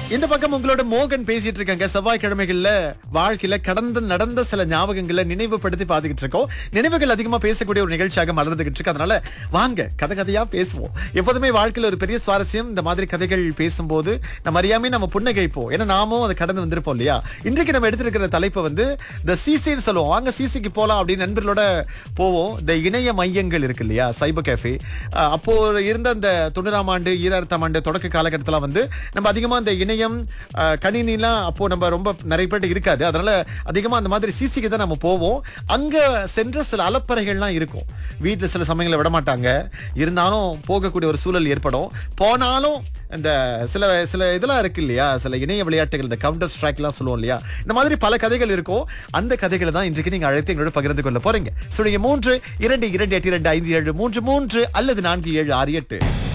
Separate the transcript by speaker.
Speaker 1: இந்த பக்கம் உங்களோட மோகன் பேசிட்டு இருக்காங்க செவ்வாய்க்கிழமைகள்ல வாழ்க்கையில கடந்த நடந்த சில ஞாபகங்களை நினைவுபடுத்தி பாத்துக்கிட்டு இருக்கோம் நினைவுகள் அதிகமா பேசக்கூடிய ஒரு நிகழ்ச்சியாக மலர்ந்துகிட்டு இருக்கு அதனால வாங்க கதை கதையா பேசுவோம் எப்போதுமே வாழ்க்கையில ஒரு பெரிய சுவாரஸ்யம் இந்த மாதிரி கதைகள் பேசும்போது நம்ம அறியாமே நம்ம புன்னகைப்போம் ஏன்னா நாமும் அதை கடந்து வந்திருப்போம் இல்லையா இன்றைக்கு நம்ம எடுத்திருக்கிற தலைப்பு வந்து இந்த சிசின்னு சொல்லுவோம் வாங்க சிசிக்கு போலாம் அப்படின்னு நண்பர்களோட போவோம் இந்த இணைய மையங்கள் இருக்கு இல்லையா சைபர் கேஃபே அப்போ இருந்த அந்த தொண்ணூறாம் ஆண்டு ஈராயிரத்தாம் ஆண்டு தொடக்க காலகட்டத்தில் வந்து நம்ம அதிகமா இந்த இணையம் அஹ், கணினிலாம் அப்போ நம்ம ரொம்ப நிறைய பேர் இருக்காது அதனால அதிகமா அந்த மாதிரி சிசிக்கு தான் நம்ம போவோம் அங்க சென்ற சில அலப்பறைகள்லாம் இருக்கும் வீட்டுல சில சமயங்களை விட மாட்டாங்க இருந்தாலும் போகக்கூடிய ஒரு சூழல் ஏற்படும் போனாலும் இந்த சில சில இதெல்லாம் இருக்கு இல்லையா சில இணைய விளையாட்டுகள் இந்த கவுண்டர் ஸ்ட்ரைக்லாம் சொல்லுவோம் இல்லையா இந்த மாதிரி பல கதைகள் இருக்கும் அந்த கதைகளை தான் இன்றைக்கு நீங்க அழைத்து எங்களோட பகிர்ந்து கொள்ள போறீங்க சொல்லுங்க மூன்று இரண்டு இரண்டு எட்டு இரண்டு ஐந்து ஏழு மூன்று மூன்று அல்லது நான்கு ஏழு ஆறு எட்டு